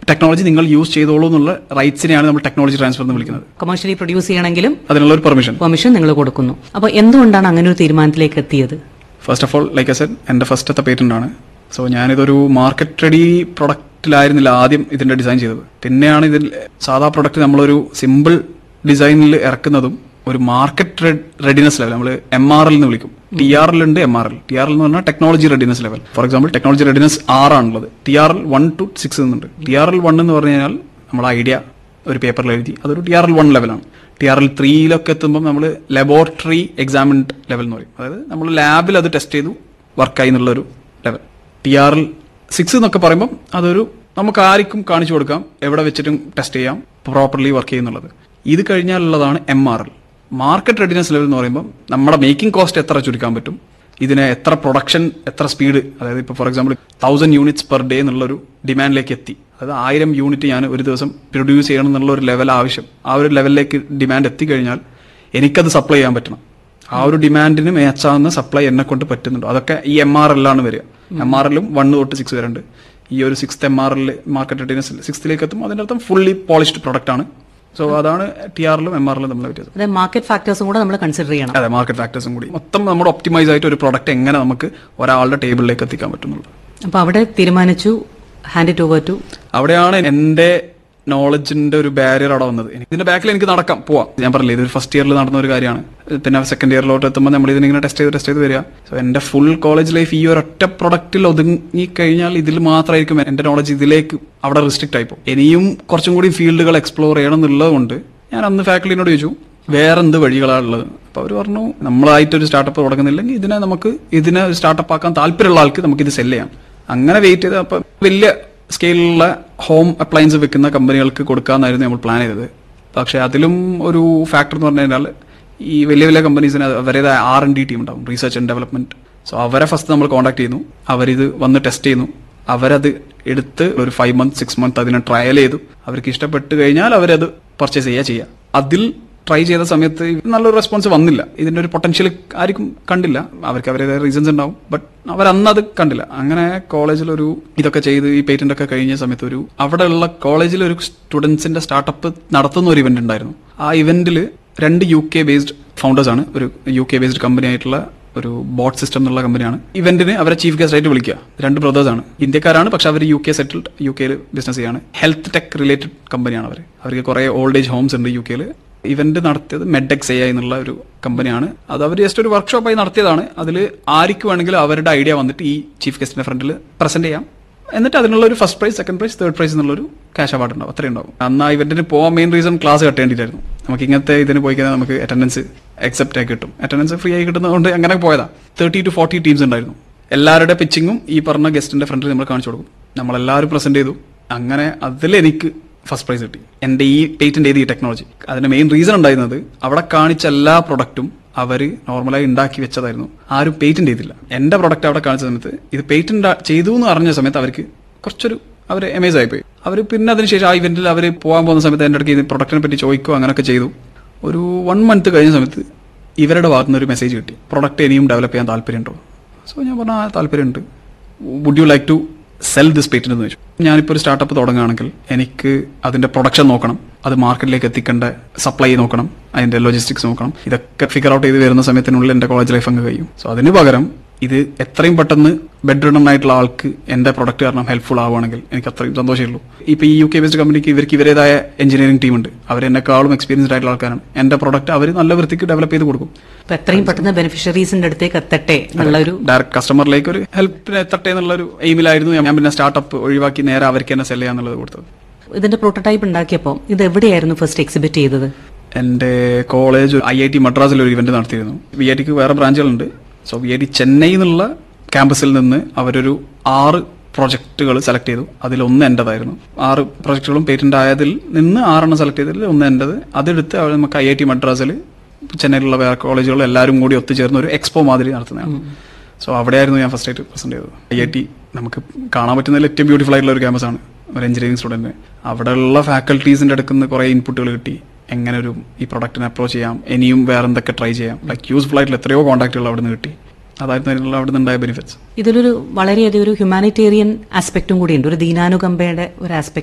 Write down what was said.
technology നിങ്ങൾ use ചെയ്തോളൂ എന്നുള്ള റൈറ്റ്സിനെയാണ് നമ്മൾ ടെക്നോളജി ട്രാൻസ്ഫർ എന്ന് വിളിക്കുന്നത് കൊമേഴ്ഷ്യലി പ്രൊഡ്യൂസ് ചെയ്യണമെങ്കിലും അതിനുള്ള ഒരു പെർമിഷൻ പെർമിഷൻ നിങ്ങൾ കൊടുക്കുന്നു അപ്പോൾ എന്തുകൊണ്ടാണ് അങ്ങനെ ഒരു തീരുമാനത്തിലേക്ക് എത്തിയത് first of all like a said എൻ്റെ ഫസ്റ്റത്തെ പേറ്റന്റ് ആണ് സോ ഞാനിതൊരു മാർക്കറ്റ് റെഡി പ്രൊഡക്റ്റിലായിരുന്നില്ല ആദ്യം ഇതിന്റെ ഡിസൈൻ ചെയ്തത് പിന്നെയാണ് ഇതിൽ സാധാ പ്രൊഡക്റ്റ് നമ്മളൊരു സിമ്പിൾ ഡിസൈനിൽ ഇറക്കുന്നതും ഒരു മാർക്കറ്റ് റെഡിനെസ് ലെവൽ നമ്മൾ എം ആർ എൽ എന്ന് വിളിക്കും ടി ആർ എൽ ഉണ്ട് M R L T R L എന്ന് പറഞ്ഞാൽ technology readiness level for example technology readiness ആറാണുള്ളത് T R L one two six എന്നുണ്ട് ടി ആർ എൽ വൺ എന്ന് പറഞ്ഞു കഴിഞ്ഞാൽ നമ്മുടെ ഐഡിയ ഒരു പേപ്പറിൽ എഴുതി അതൊരു ടി ആർ എൽ വൺ ലെവലാണ് ടി ആർ എൽ ത്രീയിലൊക്കെ എത്തുമ്പോൾ നമ്മൾ ലബോറട്ടറി എക്സാമിൻഡ് ലെവൽ എന്ന് പറയും അതായത് നമ്മൾ ലാബിൽ അത് ടെസ്റ്റ് ചെയ്തു വർക്കായി എന്നുള്ളൊരു level T R L six എന്നൊക്കെ പറയുമ്പോൾ അതൊരു നമുക്ക് ആർക്കും കാണിച്ചു കൊടുക്കാം എവിടെ വെച്ചിട്ടും ടെസ്റ്റ് ചെയ്യാം പ്രോപ്പർലി വർക്ക് ചെയ്യുന്നുള്ളത് ഇത് കഴിഞ്ഞാലുള്ളതാണ് M R L market readiness level എന്ന് പറയുമ്പോൾ നമ്മുടെ മേക്കിംഗ് കോസ്റ്റ് എത്ര ചുരുക്കാൻ പറ്റും ഇതിനെ എത്ര പ്രൊഡക്ഷൻ എത്ര സ്പീഡ് അതായത് ഇപ്പോൾ for example thousand units per day എന്നുള്ളൊരു ഡിമാൻഡിലേക്ക് എത്തി അതായത് ആയിരം യൂണിറ്റ് ഞാൻ ഒരു ദിവസം പ്രൊഡ്യൂസ് ചെയ്യണം എന്നുള്ള ഒരു ലെവൽ ആവശ്യം ആ ഒരു ലെവലിലേക്ക് ഡിമാൻഡ് എത്തിക്കഴിഞ്ഞാൽ എനിക്കത് സപ്ലൈ ചെയ്യാൻ പറ്റണം ആ ഒരു ഡിമാൻഡിന് മേച്ചാവുന്ന സപ്ലൈ എന്നെ കൊണ്ട് പറ്റുന്നുണ്ടോ അതൊക്കെ ഈ എം ആർ എല്ലാണ് വരിക എം ആർ എല്ലും വൺ തൊട്ട് സിക്സ് വരെ ഉണ്ട് ഈ ഒരു six M R L market readiness സിക്സ്ത്തിലേക്ക് എത്തും അതിന്റെ അർത്ഥം ഫുള്ളി പോളിഷ്ഡ് പ്രൊഡക്റ്റ് ആണ് സോ അതാണ് ടി ആറിലും എം ആറിലും തമ്മിലുള്ള വ്യത്യാസം അതായത് മാർക്കറ്റ് ഫാക്ടേഴ്സും കൂടെ നമ്മൾ കൺസിഡർ ചെയ്യണം അതെ മാർക്കറ്റ് ഫാക്ടേഴ്സും കൂടി മൊത്തം നമ്മുടെ ഒപ്റ്റിമൈസ് ആയിട്ട് ഒരു പ്രൊഡക്റ്റ് എങ്ങനെ നമുക്ക് ഒരാളുടെ ടേബിളിലേക്ക് എത്തിക്കാൻ പറ്റുന്നുള്ളൂ അപ്പോൾ അവിടെ തീരുമാനിച്ചു ഹാൻഡ് ഇറ്റ് ഓവർ ടു അവിടെയാണ് എന്റെ നോളജിന്റെ ഒരു ബാരിയർ അവിടെ വന്നത് എനിക്ക് ഇതിന്റെ ബാക്കിൽ എനിക്ക് നടക്കാം പോവാം ഞാൻ പറഞ്ഞില്ലേ ഇത് ഫസ്റ്റ് ഇയറിൽ നടന്ന ഒരു കാര്യമാണ് പിന്നെ സെക്കൻഡ് ഇയറിലോട്ട് എത്തുമ്പോൾ നമ്മൾ ഇതിനിങ്ങനെ ടെസ്റ്റ് ചെയ്ത് ടെസ്റ്റ് ചെയ്ത് വരിക സോ എന്റെ ഫുൾ കോളേജ് ലൈഫ് ഈ ഒരു ഒറ്റ പ്രൊഡക്റ്റിൽ ഒതുങ്ങി കഴിഞ്ഞാൽ ഇതിൽ മാത്രമായിരിക്കും എന്റെ നോളജ് ഇതിലേക്ക് അവിടെ റിസ്ട്രിക്റ്റ് ആയിപ്പോ ഇനിയും കുറച്ചും കൂടി ഫീൽഡുകൾ എക്സ്പ്ലോർ ചെയ്യണം എന്നുള്ളത് കൊണ്ട് ഞാൻ അന്ന് ഫാക്കൽറ്റിനോട് ചോദിച്ചു വേറെ എന്ത് വഴികളാണ് ഉള്ളത് അപ്പൊ അവർ പറഞ്ഞു നമ്മളായിട്ടൊരു സ്റ്റാർട്ടപ്പ് തുടങ്ങുന്നില്ലെങ്കിൽ ഇതിനെ നമുക്ക് ഇതിനെ സ്റ്റാർട്ടപ്പ് ആക്കാൻ താല്പര്യമുള്ള ആൾക്ക് നമുക്ക് ഇത് സെല് ചെയ്യാം അങ്ങനെ വെയിറ്റ് ചെയ്ത് അപ്പൊ വലിയ സ്കെയിലുള്ള ഹോം അപ്ലയൻസ് വെക്കുന്ന കമ്പനികൾക്ക് കൊടുക്കാന്നായിരുന്നു നമ്മൾ പ്ലാൻ ചെയ്തത് പക്ഷെ അതിലും ഒരു ഫാക്ടർ എന്ന് പറഞ്ഞു കഴിഞ്ഞാൽ ഈ വലിയ വലിയ കമ്പനീസിന് അവരുടേതായ ആർ എൻ ഡി ടീം ഉണ്ടാവും റിസർച്ച് ആൻഡ് ഡെവലപ്മെന്റ് സോ അവരെ ഫസ്റ്റ് നമ്മൾ കോൺടാക്ട് ചെയ്യുന്നു അവരിത് വന്ന് ടെസ്റ്റ് ചെയ്യുന്നു അവരത് എടുത്ത് ഒരു ഫൈവ് മന്ത് സിക്സ് മന്ത് അതിനെ ട്രയൽ ചെയ്തു അവർക്ക് ഇഷ്ടപ്പെട്ട് കഴിഞ്ഞാൽ അവരത് പർച്ചേസ് ചെയ്യുക ചെയ്യുക അതിൽ ട്രൈ ചെയ്ത സമയത്ത് നല്ലൊരു റെസ്പോൺസ് വന്നില്ല ഇതിന്റെ ഒരു പൊട്ടൻഷ്യൽ ആർക്കും കണ്ടില്ല അവർക്ക് അവരുടേതായ റീസൺസ് ഉണ്ടാവും ബട്ട് അവർ അന്ന് അത് കണ്ടില്ല അങ്ങനെ കോളേജിൽ ഒരു ഇതൊക്കെ ചെയ്ത് ഈ പേറ്റന്റ് ഒക്കെ കഴിഞ്ഞ സമയത്ത് ഒരു അവിടെയുള്ള കോളേജിൽ ഒരു സ്റ്റുഡൻസിന്റെ സ്റ്റാർട്ടപ്പ് നടത്തുന്ന ഒരു ഇവന്റ് ഉണ്ടായിരുന്നു ആ ഇവന്റിൽ രണ്ട് യു കെ ബേസ്ഡ് ഫൗണ്ടേഴ്സ് ആണ് ഒരു യു കെ ബേസ്ഡ് കമ്പനി ആയിട്ടുള്ള ഒരു ബോട്ട് സിസ്റ്റം എന്നുള്ള കമ്പനിയാണ് ഇവന്റിന് അവരെ ചീഫ് ഗസ്റ്റ് ആയിട്ട് വിളിക്കുക രണ്ട് ബ്രദേഴ്സ് ആണ് ഇന്ത്യക്കാരാണ് പക്ഷെ അവർ യു കെ സെറ്റിൽഡ് യു കെയിൽ ബിസിനസ് ചെയ്യാണ് ഹെൽത്ത് ടെക് റിലേറ്റഡ് കമ്പനിയാണ് അവർ അവർക്ക് കുറെ ഓൾഡ് ഏജ് ഹോംസ് ഉണ്ട് യു കെയിൽ ഇവന്റ് നടത്തിയത് മെഡെക്സ് എ എന്നുള്ള ഒരു കമ്പനിയാണ് അത് അവർ ജസ്റ്റ് ഒരു വർക്ക്ഷോപ്പായി നടത്തിയതാണ് അതിൽ ആർക്ക് വേണമെങ്കിലും അവരുടെ ഐഡിയ വന്നിട്ട് ഈ ചീഫ് ഗസ്റ്റിന്റെ ഫ്രണ്ടിൽ പ്രസന്റ് ചെയ്യാം എന്നിട്ട് അതിനുള്ള ഒരു first prize second prize third prize എന്നുള്ള ഒരു ക്യാഷ് അവാർഡ് ഉണ്ടാവും അത്രയും ഉണ്ടാവും അന്ന് ആ ഇവന്റിന് പോകാൻ മെയിൻ റീസൺ ക്ലാസ് കട്ടേണ്ടിട്ടായിരുന്നു നമുക്ക് ഇങ്ങനത്തെ ഇതിന് പോയി കഴിഞ്ഞാൽ നമുക്ക് അറ്റൻഡൻസ് അക്സെപ്റ്റ് ആയി കിട്ടും അറ്റൻഡൻസ് ഫ്രീ ആയി കിട്ടുന്നതുകൊണ്ട് അങ്ങനെ പോയതാ തേർട്ടി ടു ഫോർട്ടി ടീംസ് ഉണ്ടായിരുന്നു എല്ലാവരുടെ പിച്ചിങ്ങും ഈ പറഞ്ഞ ഗസ്റ്റിന്റെ ഫ്രണ്ടിൽ നമ്മൾ കാണിച്ചു കൊടുക്കും നമ്മളെല്ലാവരും പ്രസന്റ് ചെയ്തു അങ്ങനെ അതിൽ എനിക്ക് ഫസ്റ്റ് പ്രൈസ് കിട്ടി എന്റെ ഈ പേറ്റന്റ് ചെയ്ത ഈ ടെക്നോളജി അതിന്റെ മെയിൻ റീസൺ ഉണ്ടായിരുന്നത് അവിടെ കാണിച്ച എല്ലാ പ്രൊഡക്റ്റും അവര് നോർമലായി ഉണ്ടാക്കി വെച്ചതായിരുന്നു ആരും പേറ്റന്റ് ചെയ്തില്ല എന്റെ പ്രൊഡക്റ്റ് അവിടെ കാണിച്ച സമയത്ത് ഇത് പേറ്റന്റ് ചെയ്തു എന്ന് അറിഞ്ഞ സമയത്ത് അവർക്ക് കുറച്ചൊരു അവർ എമേസ് ആയിപ്പോയി അവർ പിന്നെ അതിനുശേഷം ആ ഇവന്റിൽ അവർ പോകാൻ പോകുന്ന സമയത്ത് എൻ്റെ അടുത്ത് ഈ പ്രൊഡക്റ്റിനെ പറ്റി ചോദിക്കുക അങ്ങനെയൊക്കെ ചെയ്തു ഒരു വൺ മന്ത് കഴിഞ്ഞ സമയത്ത് ഇവരുടെ ഭാഗത്തു നിന്ന് ഒരു മെസ്സേജ് കിട്ടി പ്രൊഡക്റ്റ് ഇനിയും ഡെവലപ്പ് ചെയ്യാൻ താല്പര്യമുണ്ടോ സോ ഞാൻ പറഞ്ഞ ആ താല്പര്യമുണ്ട് would you like to sell this patent എന്ന് വെച്ചു ഞാനിപ്പോൾ ഒരു സ്റ്റാർട്ടപ്പ് തുടങ്ങുകയാണെങ്കിൽ എനിക്ക് അതിന്റെ പ്രൊഡക്ഷൻ നോക്കണം അത് മാർക്കറ്റിലേക്ക് എത്തിക്കേണ്ട സപ്ലൈ നോക്കണം അതിന്റെ ലോജിസ്റ്റിക്സ് നോക്കണം ഇതൊക്കെ ഫിഗർ ഔട്ട് ചെയ്ത് വരുന്ന സമയത്തിനുള്ളിൽ എന്റെ കോളേജ് ലൈഫ് അങ്ങ് കഴിയും സോ അതിന് പകരം ഇത് എത്രയും പെട്ടെന്ന് ബെഡ് റിഡൺ ആയിട്ടുള്ള ആൾക്ക് എന്റെ പ്രൊഡക്റ്റ് കാരണം ഹെൽപ്ഫുൾ ആവുകയാണെങ്കിൽ എനിക്ക് അത്രയും സന്തോഷമുള്ളൂ ഇപ്പൊ ഈ യു കെ ബേസ്ഡ് കമ്പനിക്ക് ഇവർക്ക് ഇവരുടേതായ എഞ്ചിനീയറിംഗ് ടീം ഉണ്ട് അവർ എന്നെക്കാളും എക്സ്പീരിയൻസ്ഡ് ആയിട്ടുള്ള ആൾക്കാരാണ് എന്റെ പ്രൊഡക്റ്റ് അവർ നല്ല വൃത്തിക്ക് ഡെവലപ്പ് ചെയ്ത് കൊടുക്കും അപ്പൊ എത്രയും പെട്ടെന്ന് ബെനിഫിഷ്യറീസിന്റെ അടുത്തേക്ക് എത്തട്ടെ എന്നുള്ള ഒരു ഡയറക്ട് കസ്റ്റമറിലേക്ക് ഒരു ഹെൽപ്പിന് എത്തട്ടെ എന്നുള്ള ഒരു എയിമിലായിരുന്നു ഞാൻ പിന്നെ സ്റ്റാർട്ടപ്പ് ഒഴിവാക്കി നേരെ അവർക്ക് തന്നെ സെല് ചെയ്യാന്നുള്ളത് കൊടുത്തത് ഇതിന്റെ പ്രോട്ടോടൈപ്പ് ഉണ്ടാക്കിയപ്പോൾ ഇത് എവിടെയായിരുന്നു ഫസ്റ്റ് എക്സിബിറ്റ് ചെയ്തത് എന്റെ കോളേജ് ഐ ഐ ടി മദ്രാസിൽ ഒരു ഇവന്റ് നടത്തിയിരുന്നു വി ഐ ടിക്ക് വേറെ ബ്രാഞ്ചുകളുണ്ട് so V I T Chennai എന്നുള്ള ക്യാമ്പസിൽ നിന്ന് അവരൊരു ആറ് പ്രൊജക്ടുകൾ സെലക്ട് ചെയ്തു അതിലൊന്ന് എന്റേതായിരുന്നു ആറ് പ്രൊജക്ടുകളും പേറ്റന്റ് ആയതിൽ നിന്ന് ആറെണ്ണം സെലക്ട് ചെയ്തതിൽ ഒന്ന് എന്റേത് അതെടുത്ത് അവർ നമുക്ക് ഐ ഐ ടി മദ്രാസിൽ ചെന്നൈയിലുള്ള വേറെ കോളേജുകൾ എല്ലാവരും കൂടി ഒത്തുചേർന്ന് ഒരു എക്സ്പോ മാതിരി നടത്തുന്നതാണ് സോ അവിടെയായിരുന്നു ഞാൻ ഫസ്റ്റ് ആയിട്ട് പ്രസന്റ് ചെയ്തത് ഐ ഐ ടി നമുക്ക് കാണാൻ പറ്റുന്നതിൽ ഏറ്റവും ബ്യൂട്ടിഫുൾ ആയിട്ടുള്ള ഒരു ക്യാമ്പസ് ആണ് ഒരു എഞ്ചിനീയറിംഗ് സ്റ്റുഡന്റ് അവിടെയുള്ള ഫാക്കൽറ്റീസിന്റെ അടുത്ത് നിന്ന് കുറെ ഇൻപുട്ടുകൾ കിട്ടി എങ്ങനെ ഒരു ഈ പ്രൊഡക്റ്റിനെ അപ്രോച്ച് ചെയ്യാം ഇനിയും വേറെ എന്തൊക്കെ ട്രൈ ചെയ്യാം ലൈക്ക് യൂസ്ഫുൾ ആയിട്ടുള്ള എത്രയോ കോൺടാക്റ്റുകൾ അവിടെ നിന്ന് കിട്ടി അതായിരുന്നു അതിനുള്ള അവിടെ നിന്നുണ്ടായ ബെനിഫിറ്റ്സ് ഇതിലൊരു വളരെയധികം ഒരു ഹ്യൂമാനിറ്റേറിയൻ ആസ്പെക്റ്റും കൂടിയുണ്ട് ഒരു ദീനാനുകമ്പയുടെ ഒരു ആസ്പെക്ട്